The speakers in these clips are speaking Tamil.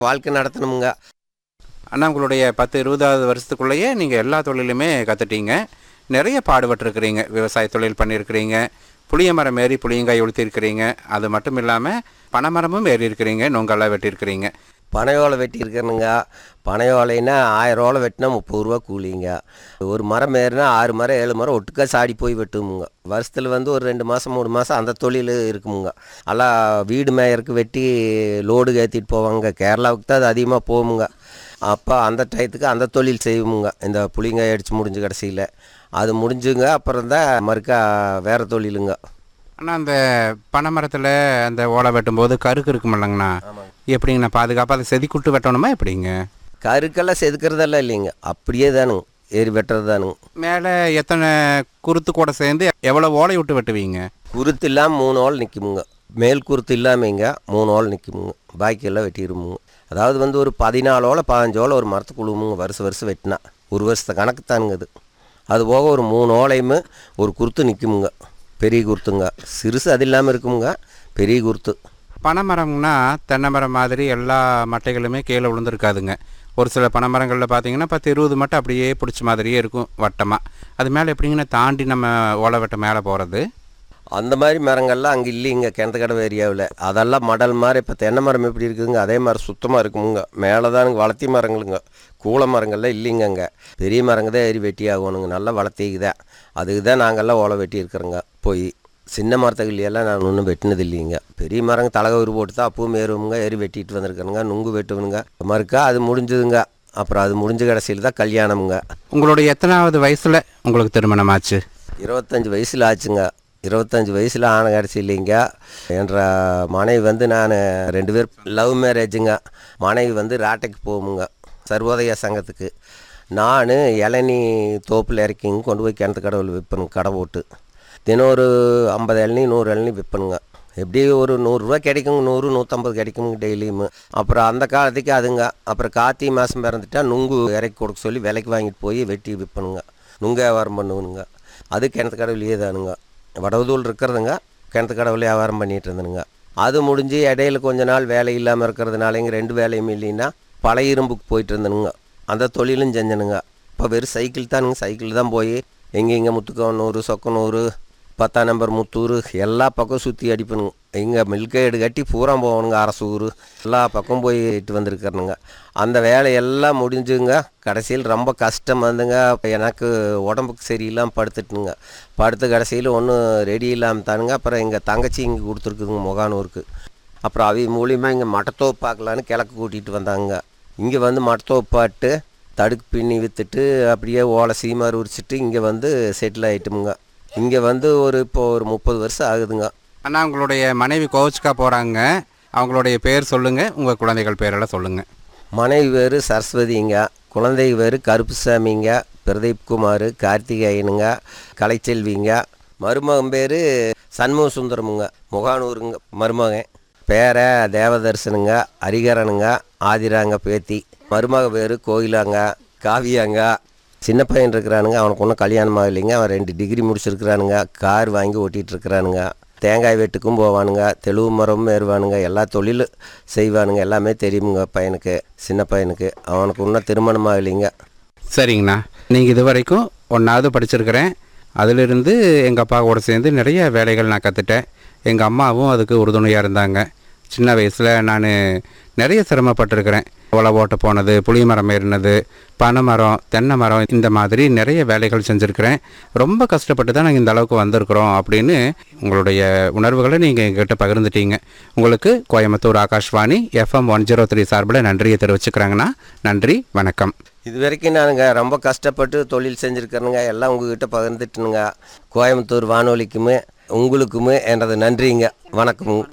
வாழ்க்கை நடத்தணுமுங்க அண்ணா உங்களுடைய பத்து இருபதாவது வருஷத்துக்குள்ளேயே நீங்கள் எல்லா தொழிலுமே கற்றுட்டீங்க நிறைய பாடுபட்டிருக்கிறீங்க விவசாய தொழில் பண்ணியிருக்கிறீங்க புளிய மரம் ஏறி புளியங்காய் உளுத்திருக்கிறீங்க அது மட்டும் இல்லாமல் பனைமரமும் ஏறி இருக்கிறீங்க நொங்கெல்லாம் வெட்டியிருக்கிறீங்க பனையோலை வெட்டியிருக்கணுங்க பனையோலைன்னா ஆயிரம் ஓலை வெட்டினா முப்பது ரூபா கூலிங்க ஒரு மரம் ஏறினா ஆறு மரம் ஏழு மரம் ஒட்டுக்கா சாடி போய் வெட்டுமுங்க வருஷத்தில் வந்து ஒரு ரெண்டு மாதம் மூணு மாதம் அந்த தொழில் இருக்குமுங்க எல்லாம் வீடு மேயருக்கு வெட்டி லோடு ஏற்றிட்டு போவாங்க கேரளாவுக்கு தான் அது அதிகமாக போகுமுங்க அப்போ அந்த டயத்துக்கு அந்த தொழில் செய்வோமுங்க இந்த புளிங்காய் அடித்து முடிஞ்சு கடைசியில் அது முடிஞ்சுங்க அப்புறம் தான் மறுக்கா வேறு தொழிலுங்க ஆனால் அந்த பனைமரத்தில் அந்த ஓலை வெட்டும்போது கருக்கு இருக்குமில்லங்கண்ணா எப்படிங்கண்ணா பாதுகாப்பாக அதை செதுக்கிட்டு வெட்டணுமா எப்படிங்க கருக்கெல்லாம் செதுக்கிறதெல்லாம் இல்லைங்க அப்படியே தானுங்க ஏறி வெட்டுறது தானுங்க மேலே எத்தனை குருத்து கூட சேர்ந்து எவ்வளோ ஓலை விட்டு வெட்டுவீங்க குருத்து இல்லாமல் மூணு ஓல் நிற்குமுங்க மேல் குருத்து இல்லாமங்க மூணு ஓல் நிற்குமுங்க பாக்கியெல்லாம் வெட்டிடுமுங்க அதாவது வந்து ஒரு பதினாலு ஓலை பதினஞ்சு ஓலை ஒரு மரத்துக்கு உழுவுமுங்க வருஷம் வருஷம் வெட்டினா ஒரு வருஷத்தை கணக்கு தானுங்க அது அது போக ஒரு மூணு ஓலையுமே ஒரு குருத்து நிற்குமுங்க பெரிய குருத்துங்க சிறுசு அது இல்லாமல் இருக்குமுங்க பெரிய குருத்து பனைமரம்னா தென்னை மரம் மாதிரி எல்லா மட்டைகளுமே கீழே விழுந்திருக்காதுங்க ஒரு சில பனைமரங்களில் பார்த்தீங்கன்னா பத்து இருபது மட்டை அப்படியே பிடிச்ச மாதிரியே இருக்கும் வட்டமாக அது மேலே எப்படிங்கன்னா தாண்டி நம்ம ஓலை வெட்ட மேலே போகிறது அந்த மாதிரி மரங்கள்லாம் அங்கே இல்லைங்க கிணத்துக்கடவு ஏரியாவில் அதெல்லாம் மடல் மாதிரி இப்போ தென்னை மரம் எப்படி இருக்குதுங்க அதே மாதிரி சுத்தமாக இருக்குமுங்க மேலே தானுங்க வளர்த்தி மரங்களுங்க கூள மரங்கள்லாம் இல்லைங்க அங்கே பெரிய மரங்க தான் ஏறி வெட்டி ஆகணுங்க நல்லா வளர்த்திக்குதான் அதுக்கு தான் நாங்கள்லாம் ஓலை வெட்டி இருக்கிறோங்க போய் சின்ன மரத்துக்குள்ளையெல்லாம் நான் ஒன்றும் வெட்டினது இல்லைங்க பெரிய மரங்க தலகவுரு போட்டு தான் அப்பவும் ஏறுவோங்க ஏறி வெட்டிட்டு வந்திருக்கிறேங்க நுங்கு வெட்டுவனுங்க மறுக்கா அது முடிஞ்சதுங்க அப்புறம் அது முடிஞ்ச கடைசியில் தான் கல்யாணமுங்க உங்களுடைய எத்தனாவது வயசில் உங்களுக்கு திருமணம் ஆச்சு இருபத்தஞ்சி வயசில் ஆச்சுங்க இருபத்தஞ்சி வயசில் ஆன கடைசி இல்லைங்க என்ற மனைவி வந்து நான் ரெண்டு பேர் லவ் மேரேஜுங்க மனைவி வந்து ராட்டைக்கு போகுமுங்க சர்வோதய சங்கத்துக்கு நான் இளநீ தோப்பில் இறக்கிங்க கொண்டு போய் கிணத்து கடவுள் விற்பனுங்க கடை போட்டு தினம் ஒரு ஐம்பது இளநீ நூறு இளநீ விற்பனுங்க எப்படி ஒரு நூறுரூவா கிடைக்குங்க நூறு நூற்றம்பது கிடைக்குங்க டெய்லியும் அப்புறம் அந்த காலத்துக்கு அதுங்க அப்புறம் கார்த்திகை மாதம் பிறந்துட்டா நுங்கு இறக்கி கொடுக்க சொல்லி விலைக்கு வாங்கிட்டு போய் வெட்டி விற்பனுங்க நுங்கு வியாபாரம் பண்ணுவனுங்க அது கிணத்து கடவுளையே தானுங்க வடவுதூள் இருக்கிறதுங்க கிணத்து கடவுள் வியாபாரம் பண்ணிட்டு இருந்தனுங்க அது முடிஞ்சு இடையில கொஞ்ச நாள் வேலை இல்லாமல் இருக்கிறதுனால இங்கே ரெண்டு வேலையும் இல்லைன்னா பழைய இரும்புக்கு போயிட்டு இருந்தனுங்க அந்த தொழிலும் செஞ்சனுங்க இப்போ வெறும் சைக்கிள் தானுங்க சைக்கிள் தான் போய் எங்கே இங்கே முத்துக்கவனூர் சொக்கனூர் பத்தாம் நம்பர் முத்தூர் எல்லா பக்கம் சுற்றி அடிப்பணுங்க இங்கே மில்கேடு கட்டி பூரா போகணுங்க அரசூர் எல்லா பக்கம் போயிட்டு வந்திருக்கிறனுங்க அந்த வேலையெல்லாம் முடிஞ்சுங்க கடைசியில் ரொம்ப கஷ்டம் வந்துங்க அப்போ எனக்கு உடம்புக்கு சரியில்லாமல் படுத்துட்டுங்க படுத்து கடைசியில் ஒன்றும் ரெடி இல்லாமல் தானுங்க அப்புறம் எங்கள் தங்கச்சி இங்கே கொடுத்துருக்குதுங்க முகானூருக்கு அப்புறம் அவி மூலியமாக இங்கே மட்டத்தோப்பு பார்க்கலான்னு கிழக்கு கூட்டிகிட்டு வந்தாங்க இங்கே வந்து மட்டத்தோப்பு பாட்டு தடுக்கு பின்னி விற்றுட்டு அப்படியே ஓலை சீமாறு உரிச்சிட்டு இங்கே வந்து செட்டில் ஆகிட்டோமுங்க இங்கே வந்து ஒரு இப்போ ஒரு முப்பது வருஷம் ஆகுதுங்க அண்ணா உங்களுடைய மனைவி கோவிச்சுக்கா போகிறாங்க அவங்களுடைய பேர் சொல்லுங்கள் உங்கள் குழந்தைகள் பேரெல்லாம் சொல்லுங்கள் மனைவி பேர் சரஸ்வதிங்க குழந்தை பேர் கருப்புசாமிங்க பிரதீப் குமார் கார்த்திகேயனுங்க கலைச்செல்விங்க மருமகன் பேர் சண்முக சுந்தரமுங்க முகானூருங்க மருமகன் பேர தேவதர்சனுங்க ஹரிகரனுங்க ஆதிராங்க பேத்தி மருமக பேர் கோயிலாங்க காவியாங்க சின்ன பையன் இருக்கிறானுங்க அவனுக்கு ஒன்றும் கல்யாணம் ஆகலைங்க அவன் ரெண்டு டிகிரி முடிச்சிருக்கிறானுங்க கார் வாங்கி ஓட்டிகிட்டு இருக்கிறானுங்க தேங்காய் வெட்டுக்கும் போவானுங்க தெளிவு மரமும் ஏறுவானுங்க எல்லா தொழில் செய்வானுங்க எல்லாமே தெரியுமுங்க பையனுக்கு சின்ன பையனுக்கு அவனுக்கு இன்னும் திருமணம் ஆகலைங்க சரிங்கண்ணா நீங்கள் இது வரைக்கும் ஒன்றாவது படிச்சிருக்கிறேன் அதிலிருந்து எங்கள் அப்பா கூட சேர்ந்து நிறைய வேலைகள் நான் கற்றுட்டேன் எங்கள் அம்மாவும் அதுக்கு உறுதுணையாக இருந்தாங்க சின்ன வயசில் நான் நிறைய சிரமப்பட்டிருக்கிறேன் ஒலை ஓட்ட போனது புளிய மரம் ஏறினது பனை மரம் தென்னை மரம் இந்த மாதிரி நிறைய வேலைகள் செஞ்சுருக்கிறேன் ரொம்ப கஷ்டப்பட்டு தான் நாங்கள் இந்த அளவுக்கு வந்திருக்கிறோம் அப்படின்னு உங்களுடைய உணர்வுகளை நீங்கள் எங்ககிட்ட பகிர்ந்துட்டீங்க உங்களுக்கு Coimbatore Akashvani FM one zero three சார்பில் நன்றியை தெரிவிச்சுக்கிறாங்கண்ணா நன்றி வணக்கம் இது வரைக்கும் நானுங்க ரொம்ப கஷ்டப்பட்டு தொழில் செஞ்சுருக்கிறேனுங்க எல்லாம் உங்ககிட்ட பகிர்ந்துட்டுனுங்க கோயம்புத்தூர் வானொலிக்குமே உங்களுக்குமே எனது நன்றிங்க வணக்கம்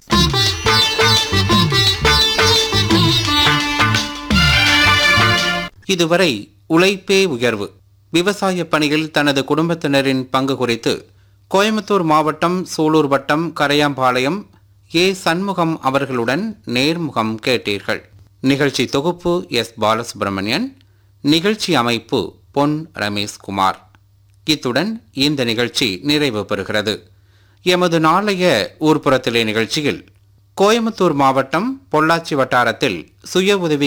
இதுவரை உழைப்பே உயர்வு விவசாய பணியில் தனது குடும்பத்தினரின் பங்கு குறித்து கோயம்புத்தூர் மாவட்டம் சூலூர் வட்டம் கரையாம்பாளையம் ஏ சண்முகம் அவர்களுடன் நேர்முகம் கேட்டீர்கள் நிகழ்ச்சி தொகுப்பு எஸ் பாலசுப்ரமணியன் நிகழ்ச்சி அமைப்பு பொன் ரமேஷ்குமார் இத்துடன் இந்த நிகழ்ச்சி நிறைவு பெறுகிறது எமது நாளைய ஊர்ப்புறத்திலே நிகழ்ச்சியில் கோயம்புத்தூர் மாவட்டம் பொள்ளாச்சி வட்டாரத்தில் சுய உதவி